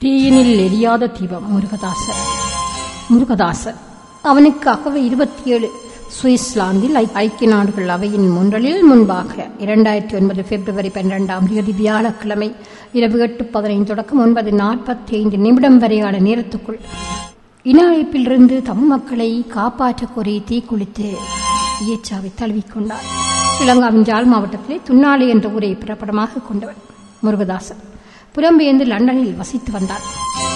தீயினில் எரியாத தீபம் முருகதாசர் முருகதாசர் அவனுக்கு அகவை இருபத்தி ஏழு சுவிட்சர்லாந்தில் ஐ- ஐக்கிய நாடுகள் அவையின் முன்றலில் முன்பாக இரண்டாயிரத்தி ஒன்பது பிப்ரவரி பன்னிரெண்டாம் தேதி வியாழக்கிழமை இரவு எட்டு பதினைந்து தொடக்கம் ஒன்பது நாற்பத்தி ஐந்து நிமிடம் வரையான நேரத்துக்குள் இன அழைப்பிலிருந்து தமிழ் மக்களை காப்பாற்றக் கோரி தீக்குளித்து ஈச்சாவை தழுவிக்கொண்டார் ஸ்ரீலங்காவின் ஜாழ் மாவட்டத்திலே துன்னாலை என்ற ஊரை பிறப்படமாக கொண்டவர் முருகதாசன் புலம்பெயர்ந்து லண்டனில் வசித்து வந்தார்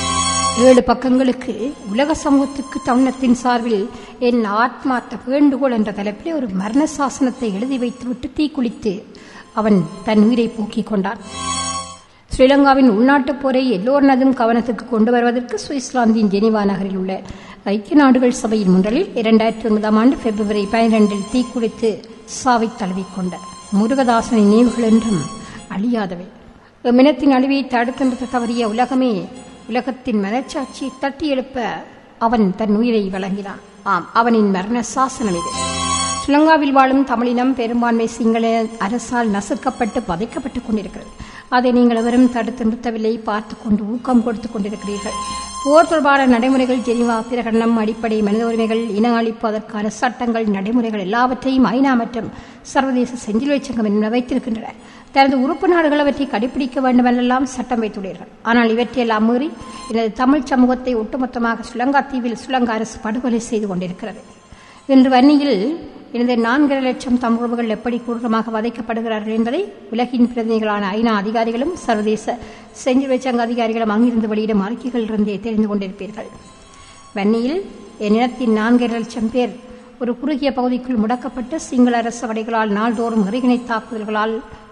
ஏழு பக்கங்களுக்கு உலக சமூகத்துக்கு தமிழத்தின் சார்பில் என் ஆத்மார்த்த வேண்டுகோள் என்ற தலைப்பிலே ஒரு மரண சாசனத்தை எழுதி வைத்துவிட்டு தீக்குளித்து அவன் தன் உயிரை போக்கிக் கொண்டான் ஸ்ரீலங்காவின் உள்நாட்டுப் போரை எல்லோரினதும் கவனத்துக்கு கொண்டு வருவதற்கு சுவிட்சர்லாந்தின் ஜெனீவா நகரில் உள்ள ஐக்கிய நாடுகள் சபையின் முன்றலில் இரண்டாயிரத்தி ஒன்பதாம் ஆண்டு பிப்ரவரி பனிரெண்டில் தீக்குளித்து சாவை தழுவிக்கொண்ட முருகதாசனின் நினைவுகள் என்றும் அழியாதவை எம்மினத்தின் அழிவை தடுத்து நிறுத்த தவறிய உலகமே உலகத்தின் மனச்சாட்சியை தட்டி எழுப்ப அவன் தன் உயிரை வழங்கினான் ஆம் அவனின் மரண சாசனம் இது ஸ்ரீலங்காவில் வாழும் தமிழினம் பெரும்பான்மை சிங்கள அரசால் நசுக்கப்பட்டு வதைக்கப்பட்டுக் கொண்டிருக்கிறது அதை நீங்கள் எவரும் தடுத்து நிறுத்தவில்லை பார்த்து கொண்டு ஊக்கம் கொடுத்துக் கொண்டிருக்கிறீர்கள் போர் தொடர்பான நடைமுறைகள் ஜெனிவா பிரகடனம் அடிப்படை மனித உரிமைகள் இன அழிப்பு அதற்கான சட்டங்கள் நடைமுறைகள் எல்லாவற்றையும் ஐநா மற்றும் சர்வதேச செஞ்சிலுவை சங்கம் என்ன வைத்திருக்கின்றன தனது உறுப்பு நாடுகள் அவற்றை கடைபிடிக்க வேண்டும் என்றெல்லாம் சட்டம் வைத்துள்ளீர்கள் ஆனால் இவற்றையெல்லாம் மீறி எனது தமிழ் சமூகத்தை ஒட்டுமொத்தமாக சுலங்கா தீவில் சுலங்கா அரசு படுகொலை செய்து கொண்டிருக்கிறது இன்று வன்னியில் எனது நான்கரை லட்சம் தமிழர்கள் எப்படி கொடூரமாக வதைக்கப்படுகிறார்கள் என்பதை உலகின் பிரதிநிதிகளான ஐநா அதிகாரிகளும் சர்வதேச செஞ்சிலுவை சங்க அதிகாரிகளும் அங்கிருந்து வெளியிடும் அறிக்கைகளிலிருந்தே தெரிந்து கொண்டிருப்பீர்கள் வன்னியில் என் இனத்தின் நான்கரை லட்சம் பேர் ஒரு குறுகிய பகுதிக்குள் முடக்கப்பட்டு சிங்கள அரசு படைகளால் நாள்தோறும் ஒருங்கிணை தாக்குதல்களால்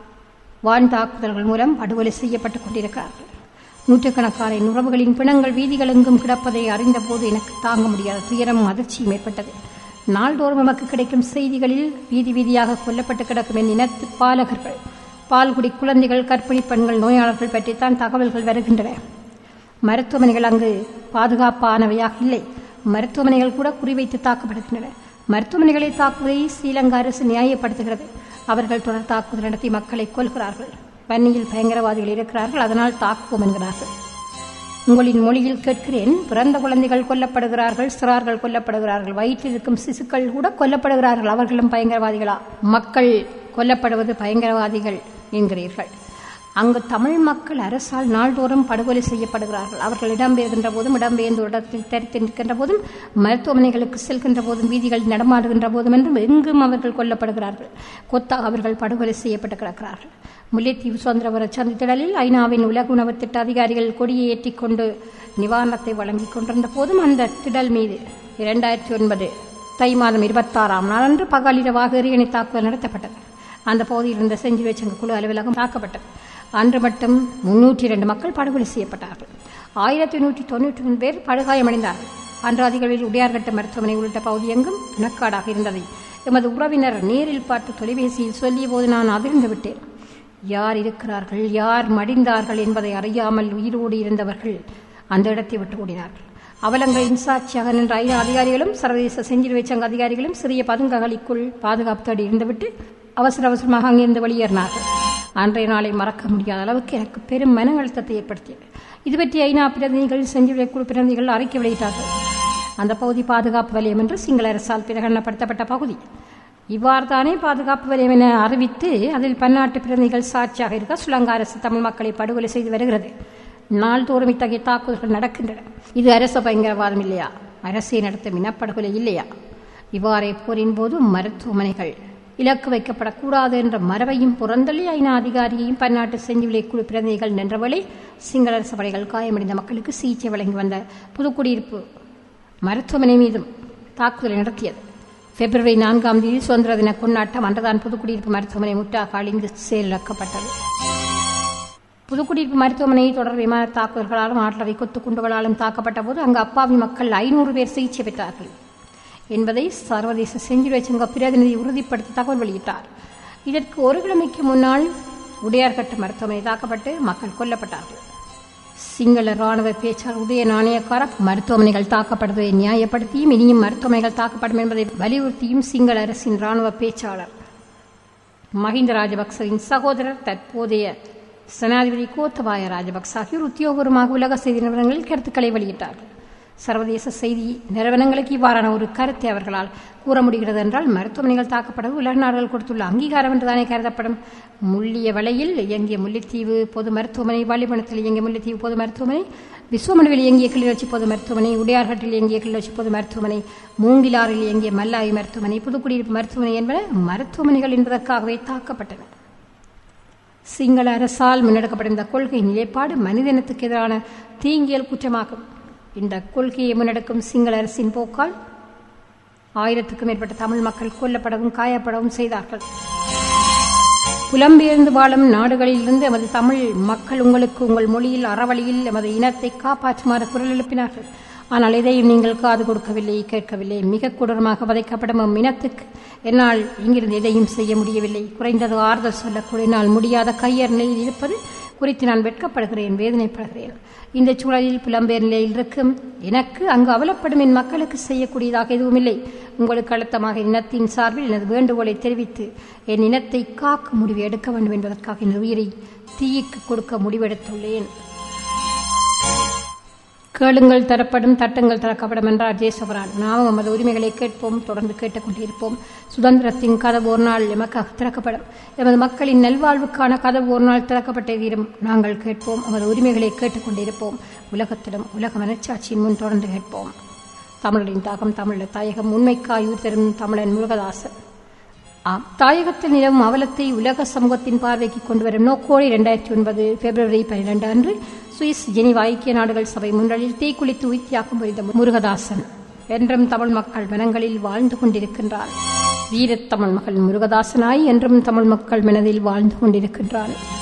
வான் தாக்குதல்கள் மூலம் படுகொலை செய்யப்பட்டுக் கொண்டிருக்கிறார்கள் நூற்றுக்கணக்கான என் உறவுகளின் பிணங்கள் வீதிகள் எங்கும் கிடப்பதை அறிந்தபோது எனக்கு தாங்க முடியாத துயரமும் அதிர்ச்சியும் ஏற்பட்டது நாள்தோறும் நமக்கு கிடைக்கும் செய்திகளில் வீதி வீதியாக கொல்லப்பட்டு கிடக்கும் என் இனத்து பாலகர்கள் பால்குடி குழந்தைகள் கர்ப்பிணி பெண்கள் நோயாளர்கள் பற்றித்தான் தகவல்கள் வருகின்றன மருத்துவமனைகள் அங்கு பாதுகாப்பானவையாக இல்லை மருத்துவமனைகள் கூட குறிவைத்து தாக்கப்படுகின்றன மருத்துவமனைகளை தாக்குவதை ஸ்ரீலங்கா அரசு நியாயப்படுத்துகிறது அவர்கள் தொடர் தாக்குதல் நடத்தி மக்களை கொல்கிறார்கள் வன்னியில் பயங்கரவாதிகள் இருக்கிறார்கள் அதனால் தாக்குவோம் என்கிறார்கள் உங்களின் மொழியில் கேட்கிறேன் பிறந்த குழந்தைகள் கொல்லப்படுகிறார்கள் சிறார்கள் கொல்லப்படுகிறார்கள் வயிற்றில் இருக்கும் சிசுக்கள் கூட கொல்லப்படுகிறார்கள் அவர்களும் பயங்கரவாதிகளா மக்கள் கொல்லப்படுவது பயங்கரவாதிகள் என்கிறீர்கள் அங்கு தமிழ் மக்கள் அரசால் நாள்தோறும் படுகொலை செய்யப்படுகிறார்கள் அவர்கள் இடம்பெயர்கின்ற போதும் இடம்பெயர்ந்த இடத்தில் தரித்து நிற்கின்ற போதும் மருத்துவமனைகளுக்கு செல்கின்ற போதும் வீதிகளில் நடமாடுகின்ற போதும் என்றும் எங்கும் அவர்கள் கொல்லப்படுகிறார்கள் கொத்தாக அவர்கள் படுகொலை செய்யப்பட்டு கிடக்கிறார்கள் முல்லைத்தீவு சுதந்திரபுர சந்தித்திடலில் ஐநாவின் உலக உணவு திட்ட அதிகாரிகள் கொடியை ஏற்றிக்கொண்டு நிவாரணத்தை வழங்கிக் கொண்டிருந்த போதும் அந்த திடல் மீது இரண்டாயிரத்தி ஒன்பது தை மாதம் இருபத்தாறாம் நாளன்று பகலிரவாக எறியணை தாக்குதல் நடத்தப்பட்டது அந்த பகுதியில் இருந்த செஞ்சி வச்சங்க குழு அலுவலகம் தாக்கப்பட்டது அன்று மட்டும் முன்னூற்றி இரண்டு மக்கள் படுகொலை செய்யப்பட்டார்கள் ஆயிரத்தி நூற்றி தொண்ணூற்றி மூணு பேர் படுகாயமடைந்தார்கள் அன்று அதிகளில் உடையார்கட்ட மருத்துவமனை உள்ளிட்ட பகுதி எங்கும் பிணக்காடாக இருந்ததை எமது உறவினர் நேரில் பார்த்து தொலைபேசியில் சொல்லிய போது நான் அதிர்ந்து விட்டேன் யார் இருக்கிறார்கள் யார் மடிந்தார்கள் என்பதை அறியாமல் உயிரோடு இருந்தவர்கள் அந்த இடத்தை விட்டு ஓடினார்கள் அவலங்களின் சாட்சியாக நின்ற ஐநா அதிகாரிகளும் சர்வதேச செஞ்சிலுவை சங்க அதிகாரிகளும் சிறிய பதுங்ககளிக்குள் பாதுகாப்பு தேடி இருந்துவிட்டு அவசர அவசரமாக அங்கிருந்து வெளியேறினார்கள் அன்றைய நாளை மறக்க முடியாத அளவுக்கு எனக்கு பெரும் மன அழுத்தத்தை ஏற்படுத்தியது இது பற்றி ஐநா பிரதிநிதிகள் செஞ்சிலுவை குழு பிரதிநிதிகள் அறிக்கை வெளியிட்டார்கள் அந்த பகுதி பாதுகாப்பு வலயம் என்று சிங்கள அரசால் பிரகடனப்படுத்தப்பட்ட பகுதி இவ்வாறு தானே பாதுகாப்பு வலயம் என அறிவித்து அதில் பன்னாட்டு பிரதிநிதிகள் சாட்சியாக இருக்க சுலங்கா அரசு தமிழ் மக்களை படுகொலை செய்து வருகிறது நாள்தோறும் இத்தகைய தாக்குதல்கள் நடக்கின்றன இது அரச பயங்கரவாதம் இல்லையா அரசை நடத்தும் இனப்படுகொலை இல்லையா இவ்வாறே போரின் போது மருத்துவமனைகள் இலக்கு வைக்கப்படக்கூடாது என்ற மரபையும் புறந்தள்ளி ஐநா அதிகாரியையும் பன்னாட்டு செஞ்சிவிலை குழு பிரதிநிதிகள் நின்றவளை சிங்கள அரசு படைகள் காயமடைந்த மக்களுக்கு சிகிச்சை வழங்கி வந்த புதுக்குடியிருப்பு மருத்துவமனை மீதும் தாக்குதலை நடத்தியது பிப்ரவரி நான்காம் தேதி சுதந்திர தின கொண்டாட்டம் அன்றுதான் புதுக்குடியிருப்பு மருத்துவமனை முற்றாக அழிந்து செயலிழக்கப்பட்டது புதுக்குடியிருப்பு மருத்துவமனை தொடர் விமான தாக்குதல்களாலும் ஆற்றவை கொத்து குண்டுகளாலும் தாக்கப்பட்ட போது அங்கு அப்பாவி மக்கள் ஐநூறு பேர் சிகிச்சை பெற்றார்கள் என்பதை சர்வதேச செஞ்சிலுவை சங்க பிரதிநிதி உறுதிப்படுத்தி தகவல் வெளியிட்டார் இதற்கு ஒரு கிழமைக்கு முன்னால் உடையார்கட்டு மருத்துவமனை தாக்கப்பட்டு மக்கள் கொல்லப்பட்டார்கள் சிங்கள ராணுவ பேச்சாளர் உதய நாணயக்கார மருத்துவமனைகள் தாக்கப்படுவதை நியாயப்படுத்தியும் இனியும் மருத்துவமனைகள் தாக்கப்படும் என்பதை வலியுறுத்தியும் சிங்கள அரசின் ராணுவ பேச்சாளர் மஹிந்த ராஜபக்சவின் சகோதரர் தற்போதைய ஜனாதிபதி கோத்தபாய ராஜபக்ச ஆகியோர் உத்தியோகபூர்வமாக உலக செய்தி நிறுவனங்களில் கருத்துக்களை வெளியிட்டார்கள் சர்வதேச செய்தி நிறுவனங்களுக்கு இவ்வாறான ஒரு கருத்தை அவர்களால் கூற முடிகிறது என்றால் மருத்துவமனைகள் தாக்கப்படுவது உலக நாடுகள் கொடுத்துள்ள அங்கீகாரம் என்றுதானே கருதப்படும் முள்ளிய வலையில் இயங்கிய முல்லைத்தீவு பொது மருத்துவமனை வாலிபனத்தில் இயங்கிய முல்லைத்தீவு பொது மருத்துவமனை விஸ்வமனுவில் இயங்கிய கிளிநொச்சி பொது மருத்துவமனை உடையார்கட்டில் இயங்கிய கிளிநொச்சி பொது மருத்துவமனை மூங்கிலாறில் இயங்கிய மல்லாவி மருத்துவமனை புதுக்குடியிருப்பு மருத்துவமனை என்பன மருத்துவமனைகள் என்பதற்காகவே தாக்கப்பட்டன சிங்கள அரசால் முன்னெடுக்கப்பட்ட இந்த கொள்கை நிலைப்பாடு மனிதனத்துக்கு எதிரான தீங்கியல் குற்றமாகும் இந்த கொள்கையை முன்னெடுக்கும் சிங்கள அரசின் போக்கால் ஆயிரத்துக்கும் மேற்பட்ட தமிழ் மக்கள் கொல்லப்படவும் காயப்படவும் செய்தார்கள் புலம்பெயர்ந்து வாழும் நாடுகளிலிருந்து எமது தமிழ் மக்கள் உங்களுக்கு உங்கள் மொழியில் அறவழியில் எமது இனத்தை காப்பாற்றுமாறு குரல் எழுப்பினார்கள் ஆனால் எதையும் நீங்கள் காது கொடுக்கவில்லை கேட்கவில்லை மிக கொடூரமாக வதைக்கப்படும் எம் இனத்துக்கு என்னால் இங்கிருந்து எதையும் செய்ய முடியவில்லை குறைந்தது ஆறுதல் சொல்லக்கூடிய என்னால் முடியாத கையர் நிலையில் இருப்பது குறித்து நான் வெட்கப்படுகிறேன் வேதனைப்படுகிறேன் இந்த சூழலில் புலம்பெயர் நிலையில் இருக்கும் எனக்கு அங்கு அவலப்படும் என் மக்களுக்கு செய்யக்கூடியதாக எதுவும் இல்லை உங்களுக்கு அழுத்தமாக இனத்தின் சார்பில் எனது வேண்டுகோளை தெரிவித்து என் இனத்தை காக்க முடிவு எடுக்க வேண்டும் என்பதற்காக என் உயிரை தீயிக்கு கொடுக்க முடிவெடுத்துள்ளேன் கேளுங்கள் தரப்படும் தட்டுங்கள் திறக்கப்படும் என்றார் ஜெயசவரான் நாம் நமது உரிமைகளை கேட்போம் தொடர்ந்து கேட்டுக்கொண்டிருப்போம் சுதந்திரத்தின் கதவு ஒரு நாள் எமக்காக திறக்கப்படும் எமது மக்களின் நல்வாழ்வுக்கான கதவு ஒரு நாள் திறக்கப்பட்டே தீரும் நாங்கள் கேட்போம் நமது உரிமைகளை கேட்டுக்கொண்டிருப்போம் உலகத்திடம் உலக மனச்சாட்சியின் முன் தொடர்ந்து கேட்போம் தமிழரின் தாகம் தமிழர் தாயகம் உண்மைக்காய் உயிர் தரும் தமிழன் முருகதாசன் ஆம் தாயகத்தில் நிலவும் அவலத்தை உலக சமூகத்தின் பார்வைக்கு கொண்டு வரும் நோக்கோடு இரண்டாயிரத்தி ஒன்பது பிப்ரவரி பன்னிரண்டு அன்று சுவிஸ் ஜெனிவா ஐக்கிய நாடுகள் சபை முன்றலில் தீக்குளித்து உயிர்த்தியாக்கம் புரிந்த முருகதாசன் என்றும் தமிழ் மக்கள் மனங்களில் வாழ்ந்து கொண்டிருக்கின்றார் வீரத்தமிழ் மகள் முருகதாசனாய் என்றும் தமிழ் மக்கள் மனதில் வாழ்ந்து கொண்டிருக்கின்றான்